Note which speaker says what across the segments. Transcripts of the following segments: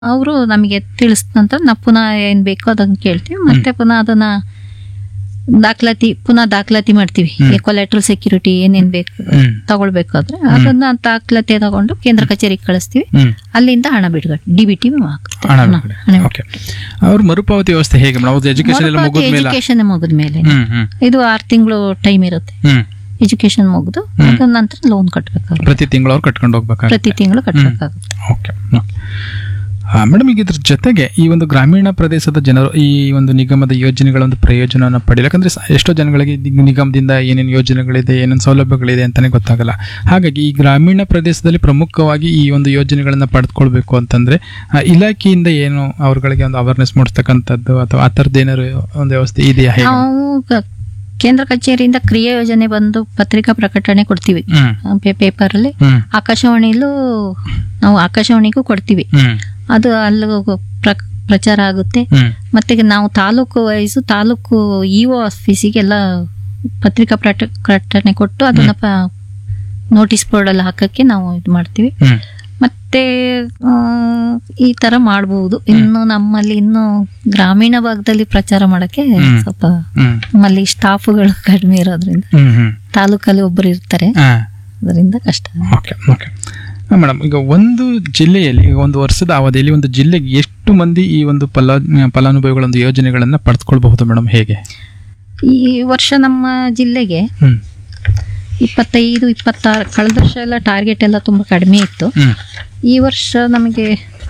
Speaker 1: ಅವರು ನಮಗೆ ತಿಳಿಸಿದ ನಂತರ ನಾವು ಪುನಃ ಏನ್ ಬೇಕೋ ಅದನ್ನ ಕೇಳ್ತೀವಿ ಮತ್ತೆ ಪುನಃ ಅದನ್ನ ದಾಖಲಾತಿ ಪುನಃ ದಾಖಲಾತಿ ಮಾಡ್ತೀವಿ
Speaker 2: ಹ್ಮ್.
Speaker 1: ಕೊಲೆಟ್ರಲ್ ಸೆಕ್ಯೂರಿಟಿ ಏನೇನ್ ಬೇಕು
Speaker 2: ಹ್ಮ್
Speaker 1: ತಗೊಳ್ಬೇಕಾದ್ರೆ ಅದನ್ನ ದಾಖಲಾತಿ ತಗೊಂಡು ಕೇಂದ್ರ ಕಚೇರಿಗೆ ಕಳಿಸ್ತೀವಿ
Speaker 2: ಹ್ಮ್
Speaker 1: ಅಲ್ಲಿಂದ ಹಣ ಬಿಡುಗಡೆ ಡಿ ಬಿ ಟಿ
Speaker 2: ಹಣ ಬಿಡುಗಡೆ. ಓಕೆ ಅವ್ರ ಮರುಪಾವತಿ ವ್ಯವಸ್ಥೆ ಹೇಗೆ ಮೇಡಮ್ ಅವ್ರದ್ದು ಎಜುಕೇಶನ್ ಎಲ್ಲ ಮುಗಿದ ಮೇಲೆ
Speaker 1: ಎಜುಕೇಶನ್ ಮುಗಿದ್ಮೇಲೆ
Speaker 2: ಹ್ಮ್ ಹ್ಮ್
Speaker 1: ಇದು ಆರು ತಿಂಗಳು ಟೈಮ್ ಇರುತ್ತೆ
Speaker 2: ಹ್ಮ್
Speaker 1: ಎಜುಕೇಶನ್ ಮುಗಿದು ಅದ್ರ ನಂತರ ಲೋನ್ ಕಟ್ಟಬೇಕಾಗುತ್ತೆ
Speaker 2: ಪ್ರತಿ ತಿಂಗಳು ಅವ್ರು ಕಟ್ಕೊಂಡು ಹೋಗ್ಬೇಕಾಗುತ್ತೆ
Speaker 1: ಪ್ರತಿ ತಿಂಗಳು ಕಟ್ಟಬೇಕಾಗುತ್ತೆ
Speaker 2: ಓಕೆ ಮೇಡಮ್ ಈಗ ಇದ್ರ ಜೊತೆಗೆ ಈ ಒಂದು ಗ್ರಾಮೀಣ ಪ್ರದೇಶದ ಜನರು ಈ ಒಂದು ನಿಗಮದ ಯೋಜನೆಗಳ ಒಂದು ಪ್ರಯೋಜನವನ್ನು ಪಡೆಯಲು ಯಾಕಂದ್ರೆ ಸ- ಎಷ್ಟೋ ಜನಗಳಿಗೆ ಈ ನಿಗಮದಿಂದ ಏನೇನು ಯೋಜನೆಗಳಿದೆ ಏನೇನು ಸೌಲಭ್ಯಗಳಿದೆ ಅಂತಾನೆ ಗೊತ್ತಾಗಲ್ಲ ಹಾಗಾಗಿ ಈ ಗ್ರಾಮೀಣ ಪ್ರದೇಶದಲ್ಲಿ ಪ್ರಮುಖವಾಗಿ ಈ ಒಂದು ಯೋಜನೆಗಳನ್ನ ಪಡೆದುಕೊಳ್ಬೇಕು ಅಂತಂದ್ರೆ ಆ, ಇಲಾಖೆಯಿಂದ ಏನು ಅವ್ರಗಳಿಗೆ ಒಂದು ಅವೇರ್ನೆಸ್ ಮೂಡಿಸ್ತಕ್ಕಂಥದ್ದು ಅಥವಾ ಆ ಥರದ್ದು ಏನಾದ್ರು ಒಂದು ವ್ಯವಸ್ಥೆ ಇದೆಯಾ ಹೇಗೆ
Speaker 1: ನಾವು ಗ- ಕೇಂದ್ರ ಕಚೇರಿಯಿಂದ ಕ್ರಿಯಾ ಯೋಜನೆ ಬಂದು ಪತ್ರಿಕಾ ಪ್ರಕಟಣೆ ಕೊಡ್ತೀವಿ
Speaker 2: ಹ್ಮ್
Speaker 1: ಪೇಪರ್ ಅಲ್ಲಿ
Speaker 2: ಹ್ಮ್
Speaker 1: ಆಕಾಶವಾಣಿಲೂ ನಾವು ಆಕಾಶವಾಣಿಗೂ ಕೊಡ್ತೀವಿ
Speaker 2: ಹ್ಮ್
Speaker 1: ಅದು ಅಲ್ಲಿ ಪ್ರ- ಪ್ರಚಾರ ಆಗುತ್ತೆ
Speaker 2: ಹ್ಮ್
Speaker 1: ಮತ್ತೆ ನಾವು ತಾಲೂಕು ವೈಸು ತಾಲೂಕು ಇಒ ಆಫೀಸಿಗೆಲ್ಲ ಪತ್ರಿಕಾ ಪ್ರಟ ಪ್ರಕಟಣೆ ಕೊಟ್ಟು ಅದನ್ನ ನೋಟಿಸ್ ಬೋರ್ಡ್ ಅಲ್ಲಿ ಹಾಕಕ್ಕೆ ನಾವು ಇದು ಮಾಡ್ತೀವಿ
Speaker 2: ಹ್ಮ್
Speaker 1: ಮತ್ತೆ ಆ, ಈ ತರ ಮಾಡಬಹುದು ಇನ್ನು ನಮ್ಮಲ್ಲಿ ಇನ್ನು ಗ್ರಾಮೀಣ ಭಾಗದಲ್ಲಿ ಪ್ರಚಾರ ಮಾಡಕ್ಕೆ
Speaker 2: ಹ್ಮ್.
Speaker 1: ಸ್ವಲ್ಪ
Speaker 2: ಹ್ಮ್
Speaker 1: ನಮ್ಮಲ್ಲಿ ಸ್ಟಾಫ್ಗಳು ಕಡಿಮೆ ಇರೋದ್ರಿಂದ
Speaker 2: ಹ್ಮ್ ಹ್ಮ್
Speaker 1: ತಾಲೂಕಲ್ಲಿ ಒಬ್ಬರು ಇರ್ತಾರೆ
Speaker 2: ಹಾ
Speaker 1: ಅದರಿಂದ ಕಷ್ಟ
Speaker 2: ಓಕೆ ಓಕೆ ಮೇಡಮ್ ಈಗ ಒಂದು ಜಿಲ್ಲೆಯಲ್ಲಿ ಈಗ ಒಂದು ವರ್ಷದ ಅವಧಿಯಲ್ಲಿ ಒಂದು ಜಿಲ್ಲೆಗೆ ಎಷ್ಟು ಮಂದಿ ಈ ಒಂದು ಫಲ ಫಲಾನುಭವಿಗಳ ಒಂದು ಯೋಜನೆಗಳನ್ನ ಪಡೆದುಕೊಳ್ಬಹುದು ಮೇಡಮ್ ಹೇಗೆ
Speaker 1: ಈ ವರ್ಷ ನಮ್ಮ ಜಿಲ್ಲೆಗೆ
Speaker 2: ಹ್ಮ್
Speaker 1: ಇಪ್ಪತ್ತೈದು ಇಪ್ಪತ್ತಾರು ಕಳೆದ ವರ್ಷ ಎಲ್ಲ ಟಾರ್ಗೆಟ್ ಎಲ್ಲ ತುಂಬಾ ಕಡಿಮೆ ಇತ್ತು
Speaker 2: ಹ್ಮ್
Speaker 1: ಈ ವರ್ಷ ನಮಗೆ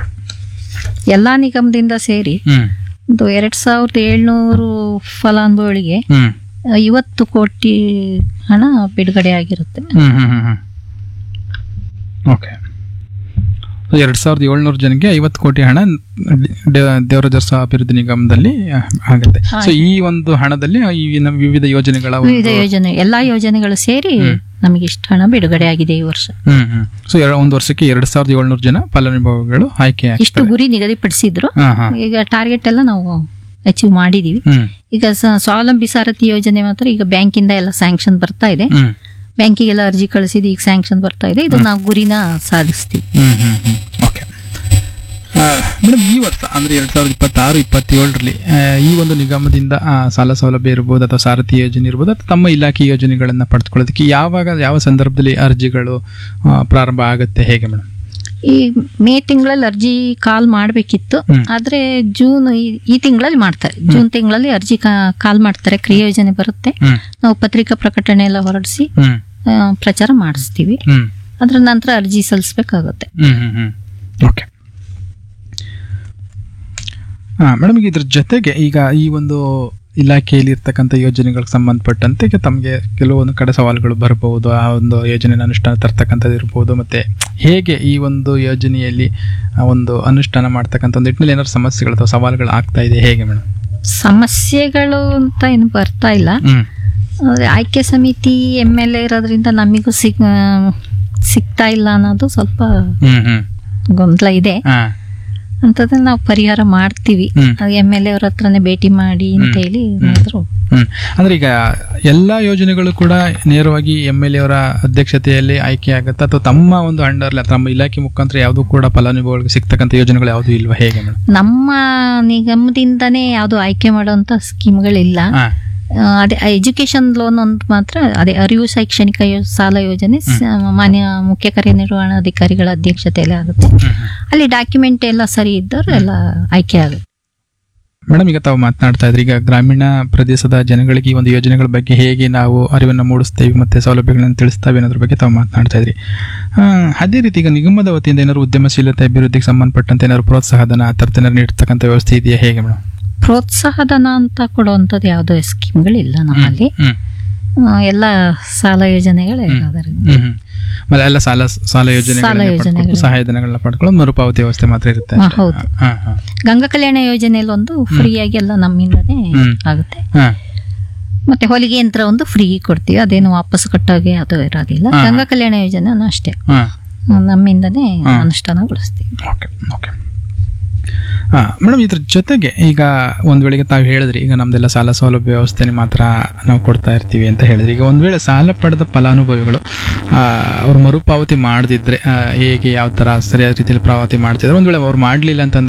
Speaker 1: ಎಲ್ಲಾ ನಿಗಮದಿಂದ ಸೇರಿ
Speaker 2: ಹ್ಮ್
Speaker 1: ಒಂದು ಎರಡ್ ಸಾವಿರದ ಏಳ್ನೂರು ಫಲಾನುಭವಿಗಳಿಗೆ
Speaker 2: ಹ್ಮ್
Speaker 1: ಐವತ್ತು ಕೋಟಿ ಹಣ ಬಿಡುಗಡೆ ಆಗಿರುತ್ತೆ
Speaker 2: ಹ್ಮ್ ಹ್ಮ್ ಹ್ಮ್ ಹ್ಮ್ ಓಕೆ ಎರಡು ಸಾವಿರದ ಏಳ್ನೂರು ಜನಕ್ಕೆ ಐವತ್ತು ಕೋಟಿ ಹಣ ದೇವರಾಜರ್ಸ ಅಭಿವೃದ್ಧಿ ನಿಗಮದಲ್ಲಿ ಆ, ಆಗುತ್ತೆ ಸೊ ಈ ಒಂದು ಹಣದಲ್ಲಿ ಈ ನಮ್ಮ ವಿವಿಧ ಯೋಜನೆಗಳ ಒಂದು-
Speaker 1: ವಿವಿಧ ಯೋಜನೆ ಎಲ್ಲಾ ಯೋಜನೆಗಳು ಸೇರಿ ನಮಗೆ ಇಷ್ಟು ಹಣ ಬಿಡುಗಡೆ ಆಗಿದೆ ಈ ವರ್ಷ
Speaker 2: ಹ್ಮ್ ಹ್ಮ್ ಸೊ ಒಂದು ವರ್ಷಕ್ಕೆ ಎರಡು ಸಾವಿರದ ಏಳ್ನೂರು ಜನ ಫಲಾನುಭವಿಗಳು ಆಯ್ಕೆ
Speaker 1: ಇಷ್ಟು ಗುರಿ ನಿಗದಿಪಡಿಸಿದ್ರು
Speaker 2: ಹಾ ಹಾ
Speaker 1: ಈಗ ಟಾರ್ಗೆಟ್ ಎಲ್ಲ ನಾವು ಅಚೀವ್ ಮಾಡಿದೀವಿ
Speaker 2: ಹ್ಮ್
Speaker 1: ಈಗ ಸ- ಸ್ವಾವಲಂಬಿ ಸಾರಥಿ ಯೋಜನೆ ಮಾತ್ರ ಈಗ ಬ್ಯಾಂಕಿಂದ ಎಲ್ಲ ಸ್ಯಾಂಕ್ಷನ್ ಬರ್ತಾ ಇದೆ
Speaker 2: ಹ್ಮ್
Speaker 1: ಬ್ಯಾಂಕಿಗೆಲ್ಲ ಅರ್ಜಿ ಕಳಿಸಿದ್ದು ಈಗ ಸ್ಯಾಂಕ್ಷನ್ ಬರ್ತಾ ಇದೆ ಇದು ನಾವು ಗುರಿನ ಸಾಧಿಸ್ತೀವಿ
Speaker 2: ಹ್ಮ್ ಹ್ಮ್ ಹ್ಮ್ ಓಕೆ ಮೇಡಮ್ ಈ ವರ್ಷ ಅಂದ್ರೆ ಎರಡ್ ಸಾವಿರದ ಇಪ್ಪತ್ತಾರು ಇಪ್ಪತ್ತೇಳರಲ್ಲಿ ಈ ಒಂದು ನಿಗಮದಿಂದ ಆ, ಸಾಲ ಸೌಲಭ್ಯ ಇರ್ಬೋದು ಅಥವಾ ಸಾರಥಿ ಯೋಜನೆ ಇರ್ಬೋದು ಅಥವಾ ತಮ್ಮ ಇಲಾಖೆ ಯೋಜನೆಗಳನ್ನ ಪಡೆದುಕೊಳ್ಳೋದಕ್ಕೆ ಯಾವಾಗ ಯಾವ ಸಂದರ್ಭದಲ್ಲಿ ಅರ್ಜಿಗಳು ಆ, ಪ್ರಾರಂಭ ಆಗುತ್ತೆ ಹೇಗೆ ಮೇಡಮ್
Speaker 1: ಈ ಮೇ ತಿಂಗಳಲ್ಲಿ ಅರ್ಜಿ ಕಾಲ್ ಮಾಡಬೇಕಿತ್ತು
Speaker 2: ಹ್ಮ್.
Speaker 1: ಆದ್ರೆ ಜೂನ್ ಈ- ಈ ತಿಂಗಳಲ್ಲಿ ಮಾಡ್ತಾರೆ ಜೂನ್ ತಿಂಗಳಲ್ಲಿ ಅರ್ಜಿ ಕಾ- ಕಾಲ್ ಮಾಡ್ತಾರೆ ಕ್ರಿಯಾ ಯೋಜನೆ ಬರುತ್ತೆ
Speaker 2: ಹ್ಮ್
Speaker 1: ನಾವು ಪತ್ರಿಕಾ ಪ್ರಕಟಣೆ ಎಲ್ಲ ಹೊರಡಿಸಿ
Speaker 2: ಹ್ಮ್
Speaker 1: ಆ, ಪ್ರಚಾರ ಮಾಡಿಸ್ತೀವಿ
Speaker 2: ಹ್ಮ್
Speaker 1: ಅದ್ರ ನಂತರ ಅರ್ಜಿ ಸಲ್ಲಿಸ್ಬೇಕಾಗುತ್ತೆ
Speaker 2: ಹ್ಮ್ ಹ್ಮ್ ಹ್ಮ್ ಓಕೆ ಹಾಂ ಮೇಡಮ್ ಈಗ ಇದ್ರ ಜೊತೆಗೆ ಈಗ ಈ ಒಂದು ಇಲಾಖೆಯಲ್ಲಿ ಇರ್ತಕ್ಕಂಥ ಯೋಜನೆಗಳಿಗೆ ಸಂಬಂಧಪಟ್ಟಂತೆ ಈಗ ತಮಗೆ ಕೆಲವೊಂದು ಕಡೆ ಸವಾಲುಗಳು ಬರಬಹುದು ಆ ಒಂದು ಯೋಜನೆನ ಅನುಷ್ಠಾನ ತರ್ತಕ್ಕಂಥದ್ದು ಇರ್ಬೋದು ಮತ್ತೆ ಹೇಗೆ ಈ ಒಂದು ಯೋಜನೆಯಲ್ಲಿ ಆ ಒಂದು ಅನುಷ್ಠಾನ ಮಾಡ್ತಕ್ಕಂಥ ಒಂದು ನಿಟ್ಟಿನಲ್ಲಿ ಏನಾದ್ರು ಸಮಸ್ಯೆಗಳು ಅಥವಾ ಸವಾಲುಗಳು ಆಗ್ತಾ ಇದೆ ಹೇಗೆ ಮೇಡಮ್
Speaker 1: ಸಮಸ್ಯೆಗಳು ಅಂತ ಏನು ಬರ್ತಾ ಇಲ್ಲ
Speaker 2: ಹ್ಮ್
Speaker 1: ಆದ್ರೆ ಆಯ್ಕೆ ಸಮಿತಿ ಎಮ್ ಎಲ್ ಎ ಇರೋದ್ರಿಂದ ನಮಿಗೂ ಸಿಗ್ ಆ, ಸಿಗ್ತಾ ಇಲ್ಲ ಅನ್ನೋದು ಸ್ವಲ್ಪ
Speaker 2: ಹ್ಮ್ ಹ್ಮ್
Speaker 1: ಗೊಂದಲ ಇದೆ
Speaker 2: ಹಾ
Speaker 1: ಅಂತದನ್ನ ನಾವು ಪರಿಹಾರ ಮಾಡ್ತೀವಿ
Speaker 2: ಹ್ಮ್.
Speaker 1: ಎಮ್ ಎಲ್ ಎ ಅವ್ರ ಹತ್ರನೇ ಭೇಟಿ ಮಾಡಿ ಅಂತ ಹೇಳಿ ಏನಾದ್ರು
Speaker 2: ಹ್ಮ್ ಅಂದ್ರೆ ಈಗ ಎಲ್ಲಾ ಯೋಜನೆಗಳು ಕೂಡ ನೇರವಾಗಿ ಎಮ್ ಎಲ್ ಎ ಅವರ ಅಧ್ಯಕ್ಷತೆಯಲ್ಲಿ ಆಯ್ಕೆ ಆಗುತ್ತೆ ಅಥವಾ ತಮ್ಮ ಒಂದು ಅಂಡರ್ ತಮ್ಮ ಇಲಾಖೆ ಮುಖಾಂತರ ಯಾವುದು ಕೂಡ ಫಲಾನುಭವಿಗಳಿಗೆ ಸಿಗ್ತಕ್ಕಂಥ ಯೋಜನೆಗಳು ಯಾವುದು ಇಲ್ವಾ ಹೇಗೆ ಮೇಡಮ್
Speaker 1: ನಮ್ಮ ನಿಗಮದಿಂದನೇ ಯಾವುದು ಆಯ್ಕೆ ಮಾಡುವಂತ ಸ್ಕೀಮ್ಗಳಿಲ್ಲ
Speaker 2: ಹಾ
Speaker 1: ಆ, ಅದೇ ಎಜುಕೇಶನ್ ಲೋನ್ ಒಂದು ಮಾತ್ರ ಅದೇ ಅರಿವು ಶೈಕ್ಷಣಿಕ ಯೋ- ಸಾಲ ಯೋಜನೆ ಸ- ಮಾನ್ಯ ಮುಖ್ಯ ಕಾರ್ಯನಿರ್ವಹಣಾಧಿಕಾರಿಗಳ ಅಧ್ಯಕ್ಷತೆಯಲ್ಲಿ ಆಗುತ್ತೆ ಅಲ್ಲಿ ಡಾಕ್ಯುಮೆಂಟ್ ಎಲ್ಲ ಸರಿ ಇದ್ದವ್ರು ಎಲ್ಲ ಆಯ್ಕೆ ಆಗುತ್ತೆ
Speaker 2: ಮೇಡಮ್ ಈಗ ತಾವು ಮಾತನಾಡ್ತಾ ಇದ್ರಿ ಈಗ ಗ್ರಾಮೀಣ ಪ್ರದೇಶದ ಜನಗಳಿಗೆ ಈ ಒಂದು ಯೋಜನೆಗಳ ಬಗ್ಗೆ ಹೇಗೆ ನಾವು ಅರಿವನ್ನು ಮೂಡಿಸ್ತೇವೆ ಮತ್ತೆ ಸೌಲಭ್ಯಗಳನ್ನು ತಿಳಿಸ್ತೇವೆ ಅನ್ನೋದ್ರ ಬಗ್ಗೆ ತಾವು ಮಾತನಾಡ್ತಾ ಇದ್ರಿ ಆ, ಅದೇ ರೀತಿ ಈಗ ನಿಗಮದ ವತಿಯಿಂದ ಏನಾದ್ರು ಉದ್ಯಮಶೀಲತೆ ಅಭಿವೃದ್ಧಿಗೆ ಸಂಬಂಧಪಟ್ಟಂತೆ ಏನಾದ್ರು ಪ್ರೋತ್ಸಾಹಧನ ಆ ಥರದ್ದು ಏನಾದ್ರು ನೀಡ್ತಕ್ಕಂಥ ವ್ಯವಸ್ಥೆ ಇದೆಯಾ ಹೇಗೆ ಮೇಡಮ್
Speaker 1: ಪ್ರೋತ್ಸಾಹಧನ ಅಂತ ಕೊಡುವಂಥದ್ದು ಯಾವುದೋ ಸ್ಕೀಮ್ಗಳಿಲ್ಲ ನಮ್ಮಲ್ಲಿ
Speaker 2: ಹ್ಮ್
Speaker 1: ಆ, ಎಲ್ಲ ಸಾಲ ಯೋಜನೆಗಳೇ ಇರೋದ್ರಿಂದ
Speaker 2: ಹ್ಮ್ ಹ್ಮ್. ಆಮೇಲೆ ಎಲ್ಲ ಸಾಲ ಸಾಲ ಯೋಜನೆಗಳನ್ನ
Speaker 1: ಸಾಲ
Speaker 2: ಪಡ್ಕೊಂಡು,
Speaker 1: ಯೋಜನೆಗಳು.
Speaker 2: ಸಹಾಯಧನಗಳನ್ನ ಪಡ್ಕೊಳ್ಳೋದು ಮರುಪಾವತಿ ವ್ಯವಸ್ಥೆ ಮಾತ್ರ ಇರುತ್ತೆ
Speaker 1: ಹಾ,
Speaker 2: ಅಷ್ಟೇ.
Speaker 1: ಹೌದು.
Speaker 2: ಹಾ, ಹಾ.
Speaker 1: ಗಂಗಾ ಕಲ್ಯಾಣ ಯೋಜನೆಯಲ್ಲಿ ಒಂದು ಫ್ರೀಯಾಗಿ ಎಲ್ಲ ನಮ್ಮಿಂದನೇ
Speaker 2: ಹ್ಮ್.
Speaker 1: ಆಗುತ್ತೆ
Speaker 2: ಹಾ,
Speaker 1: ಮತ್ತೆ ಹೊಲಿಗೆ ಯಂತ್ರ ಒಂದು ಫ್ರೀ ಕೊಡ್ತೀವಿ ಅದೇನು ವಾಪಸ್ ಕಟ್ಟಾಗೆ ಅದು ಇರೋದಿಲ್ಲ
Speaker 2: ಹಾ.
Speaker 1: ಗಂಗಾ ಕಲ್ಯಾಣ ಯೋಜನೆ ಅಷ್ಟೇ
Speaker 2: ಹಾ.
Speaker 1: ನಮ್ಮಿಂದನೇ
Speaker 2: ಹಾ.
Speaker 1: ಅನುಷ್ಠಾನಗೊಳಿಸ್ತೀವಿ
Speaker 2: ಓಕೆ ಓಕೆ ಮೇಡಮ್ ಇದ್ರ ಜೊತೆಗೆ ಈಗ ಒಂದ್ ವೇಳೆಗೆ ತಾವು ಹೇಳಿದ್ರಿ ಈಗ ನಮ್ದೆಲ್ಲ ಸಾಲ ಸೌಲಭ್ಯ ವ್ಯವಸ್ಥೆನ ಮಾತ್ರ ನಾವು ಕೊಡ್ತಾ ಇರ್ತೀವಿ ಅಂತ ಹೇಳಿದ್ರಿ ಈಗ ಒಂದ್ ವೇಳೆ ಸಾಲ ಪಡೆದ ಫಲಾನುಭವಿಗಳು ಆ, ಅವ್ರು ಮರುಪಾವತಿ ಮಾಡದಿದ್ರೆ ಹೇಗೆ ಯಾವ ತರ ಸರಿಯಾದ ರೀತಿಯಲ್ಲಿ ಪಾವತಿ ಮಾಡ್ತಿದ್ರೆ ಒಂದ್ ವೇಳೆ ಅವ್ರು ಮಾಡ್ಲಿಲ್ಲ ಅಂತಂದ್ರೆ